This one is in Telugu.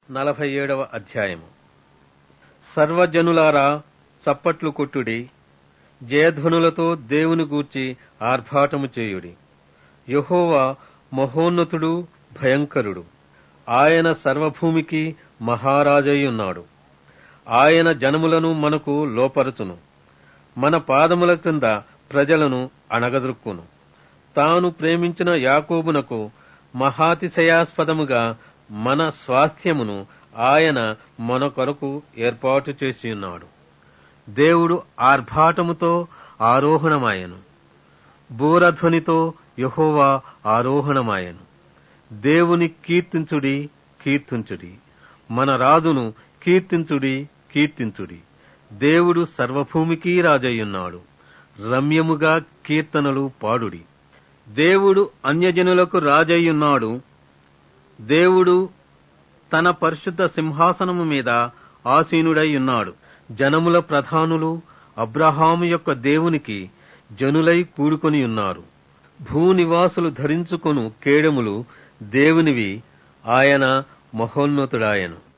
నలభై ఏడవ అధ్యాయము సర్వజనులారా చప్పట్లు కొట్టుడి జయధ్వనులతో దేవుని గూర్చి ఆర్భాటము చేయుడి యహోవా మహోన్నతుడు భయంకరుడు ఆయన సర్వభూమికి మహారాజయ్యున్నాడు ఆయన జనములను మనకు లోపరచును మన పాదముల కింద ప్రజలను అణగదృక్కును తాను ప్రేమించిన యాకోబునకు మహాతిశయాస్పదముగా మన స్వాస్థ్యమును ఆయన మన కొరకు ఏర్పాటు చేసియున్నాడు దేవుడు ఆర్భాటముతో ఆరోహణమాయను బూరధ్వనితో యహోవా ఆరోహణమాయను దేవుని కీర్తించుడి కీర్తించుడి మన రాజును కీర్తించుడి కీర్తించుడి దేవుడు సర్వభూమికి రాజయ్యున్నాడు రమ్యముగా కీర్తనలు పాడుడి దేవుడు అన్యజనులకు రాజయ్యున్నాడు దేవుడు తన పరిశుద్ధ సింహాసనము మీద ఆసీనుడై ఉన్నాడు జనముల ప్రధానులు అబ్రహాము యొక్క దేవునికి జనులై కూడుకొని ఉన్నారు భూనివాసులు ధరించుకొను కేడములు దేవునివి ఆయన మహోన్నతుడాయను